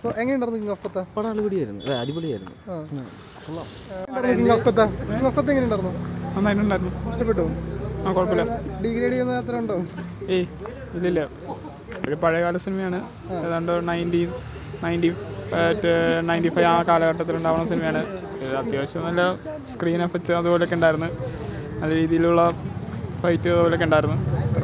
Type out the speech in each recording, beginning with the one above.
അപ്പോൾ എങ്ങനെയുണ്ടായിരുന്നു king of കൊത്ത പടം അടിപൊളിയായിരുന്നു അതെ അടിപൊളിയായിരുന്നു ആ king of Kotha king of Kotha എങ്ങനെയുണ്ടായിരുന്നു നന്നായിട്ടുണ്ടായിരുന്നു ഇഷ്ടപ്പെട്ടു ആ കുഴപ്പമില്ല ഡിഗ്രേഡ് ചെയ്യുന്ന അത്ര ഉണ്ടോ ഏയ് ഇല്ലില്ല ഒരു പഴയകാല സിനിമയാണ് ഏതാണ്ട് നയൻറ്റീസ് നയൻറ്റി നയൻറ്റി ഫൈവ് ആ കാലഘട്ടത്തിൽ ഉണ്ടാവുന്ന സിനിമയാണ് ഇത് അത്യാവശ്യം നല്ല സ്ക്രീൻ എഫക്ട്സ് അതുപോലെയൊക്കെ ഉണ്ടായിരുന്നു നല്ല രീതിയിലുള്ള ഫൈറ്റ് അതുപോലെയൊക്കെ ഉണ്ടായിരുന്നു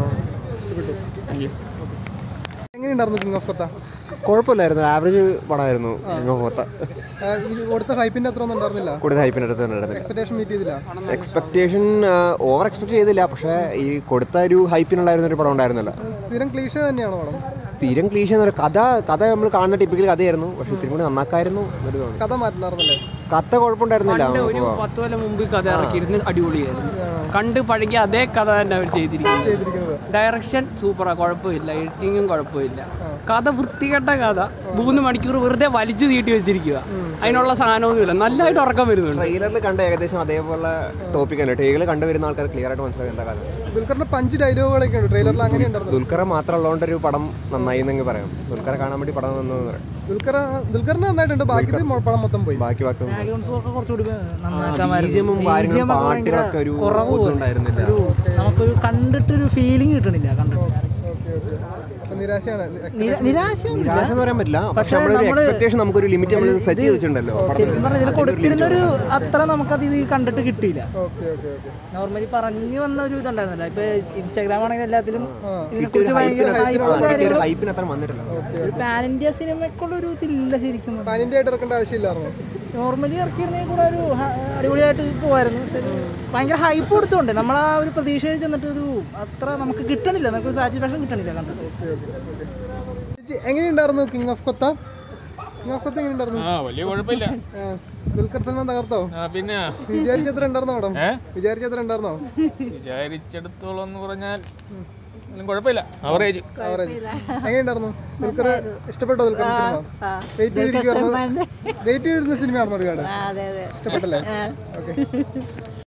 താങ്ക് യു എങ്ങനെയുണ്ടായിരുന്നു കിങ് ഓഫ് കൊത്ത കുഴപ്പമില്ലായിരുന്നു ആവറേജ് പടമായിരുന്നു മൊത്തം ആ, ഈ കൊടുത്ത ഹൈപ്പിന്റെ അത്ര ഒന്നും ഉണ്ടായിരുന്നില്ല കൂടുതൽ ഹൈപ്പിൻ്റെ അടുത്ത് ഉണ്ടായിരുന്നില്ല എക്സ്പെക്ടേഷൻ മീറ്റ് ചെയ്തില്ല എക്സ്പെക്ടേഷൻ ഓവർ എക്സ്പെക്ട് ചെയ്തില്ല പക്ഷേ ഈ കൊടുത്ത ഒരു ഹൈപ്പിനുണ്ടായിരുന്ന ഒരു പടം ഉണ്ടായിരുന്നില്ല സ്ഥിരം ക്ലീഷ തന്നെയാണോ പടം സ്ഥിരം ക്ലീശ എന്നൊരു കഥ കഥ നമ്മൾ കാണുന്ന ടിപ്പിക്കൽ കഥയായിരുന്നു പക്ഷേ ഇത്തിരി കൂടി നന്നാക്കായിരുന്നു എന്നൊരു തോന്നി കഥ മാറ്റുന്നായിരുന്നല്ലേ കഥ കുഴപ്പമുണ്ടായിരുന്നില്ല ഒരു പത്ത് കൊല്ലം മുമ്പ് കഥ ഇറക്കിയിരുന്ന് അടിപൊളിയായിരുന്നു കണ്ട് പഴകിയ അതേ കഥ തന്നെ അവർ ചെയ്തിരിക്കുന്നത് ചെയ്തിരിക്കുന്നത് ഡയറക്ഷൻ സൂപ്പറാ കുഴപ്പമില്ല എഡിറ്റിങ്ങും കുഴപ്പമില്ല കഥ വൃത്തികെട്ട കഥ മൂന്ന് മണിക്കൂർ വെറുതെ വലിച്ചു നീട്ടി വെച്ചിരിക്കുക അതിനുള്ള സാധനമൊന്നുമില്ല നല്ലതായിട്ട് ഉറക്കം വരുന്നുണ്ട് ട്രെയിലറിൽ കണ്ട ഏകദേശം അതേപോലെ ടോപ്പിക് തന്നെ ട്രെയിലർ കണ്ടുവരുന്ന ആൾക്കാർ ക്ലിയർ ആയിട്ട് മനസ്സിലാവും എന്താ കഥ ദുൽഖറിന്റെ പഞ്ച് ഡയലോഗുകളൊക്കെ ഉണ്ട് ട്രെയിലറിൽ അങ്ങനെ ഉണ്ടായിരുന്നു ദുൽഖർ മാത്രം ഉള്ളതുകൊണ്ട് ഒരു പടം നന്നായി എന്നങ്ങ് പറയാം ദുൽഖറെ കാണാൻ വേണ്ടി പടം വന്നു എന്ന് പറയാം ദുൽഖർ ദുൽഖറിന് നന്നായിട്ടുണ്ട് ബാക്കി പടം മൊത്തം പോയി ബാക്കി ബാക്കി കുറച്ചുകൂടി ബീജമും കാര്യങ്ങളും പാട്ടുകളൊക്കെ ഒരു ഉണ്ടായിരുന്നില്ല നമുക്കൊരു കണ്ടിട്ടൊരു ഫീലിംഗ് കിട്ടണില്ല കണ്ടിട്ട് ഓക്കെ ഓക്കെ അപ്പൊ നിരാശയാണ് നിര- നിരാശയൊന്നുമില്ല നിരാശ എന്ന് പറയാൻ പറ്റില്ല പക്ഷെ പക്ഷേ നമ്മളൊരു നമ്മള് എക്സ്പെക്ടേഷൻ നമുക്കൊരു ലിമിറ്റ് നമ്മൾ സെറ്റ് ചെയ്ത് വെച്ചിട്ടുണ്ടല്ലോ ശരിക്കും പറഞ്ഞാൽ ഇതിൽ കൊടുത്തിരുന്നൊരു അത്ര നമുക്കത് ഇത് കണ്ടിട്ട് കിട്ടിയില്ല ഓക്കെ ഓക്കെ ഓക്കെ നോർമലി പറഞ്ഞു വന്ന ഒരു ഇതുണ്ടായിരുന്നില്ല ഇപ്പൊ ഇൻസ്റ്റാഗ്രാം ആണെങ്കിൽ എല്ലാത്തിലും ആ ഇതിനെക്കുറിച്ച് ഭയങ്കര hype കാര്യങ്ങളും ഹൈപ്പിന് അത്ര വന്നിട്ടില്ല ഒരു പാൻ ഇന്ത്യ സിനിമയ്ക്കുള്ള ഒരു ഇതില്ല ശരിക്കും പാനിന്റെ ആയിട്ട് ഇറക്കേണ്ട ആവശ്യമില്ലായിരുന്നു നോർമലി ഇറക്കിയിരുന്നെങ്കിൽ കൂടെ ഒരു ഹ- അടിപൊളിയായിട്ട് പോവായിരുന്നു പക്ഷേ ഒരു ഭയങ്കര ഹൈപ്പ് കൊടുത്തോണ്ട് നമ്മൾ ആ ഒരു പ്രതീക്ഷയിൽ ചെന്നിട്ട് ഒരു അത്ര നമുക്ക് കിട്ടണില്ല നമുക്ക് സാറ്റിസ്ഫാക്ഷൻ കിട്ടണില്ല കണ്ടിട്ട് ചേച്ചി, എങ്ങനെയുണ്ടായിരുന്നു king of Kotha king of Kotha എങ്ങനെയുണ്ടായിരുന്നു ആ വലിയ കുഴപ്പമില്ല ആ, ദുൽഖർ സൽമാൻ തകർത്തോ പിന്നെ വിചാരിച്ചത്ര ഉണ്ടായിരുന്നോ പടം വിചാരിച്ചത്ര ഉണ്ടായിരുന്നോ വിചാരിച്ചിടത്തോളം എന്ന് പറഞ്ഞാൽ കുഴപ്പമില്ല അവറേജ് ആവറേജ് എങ്ങനെയുണ്ടായിരുന്നു ദുൽഖർ ഇഷ്ടപ്പെട്ടോ ദുൽഖർ സിനിമ വെയിറ്റ് ചെയ്തിരിക്കുവായിരുന്നു വെയിറ്റ് ചെയ്തിരുന്ന സിനിമയാണെന്ന് ഒരുപാട് അതെ അതെ ഇഷ്ടപ്പെട്ടല്ലേ ഓക്കെ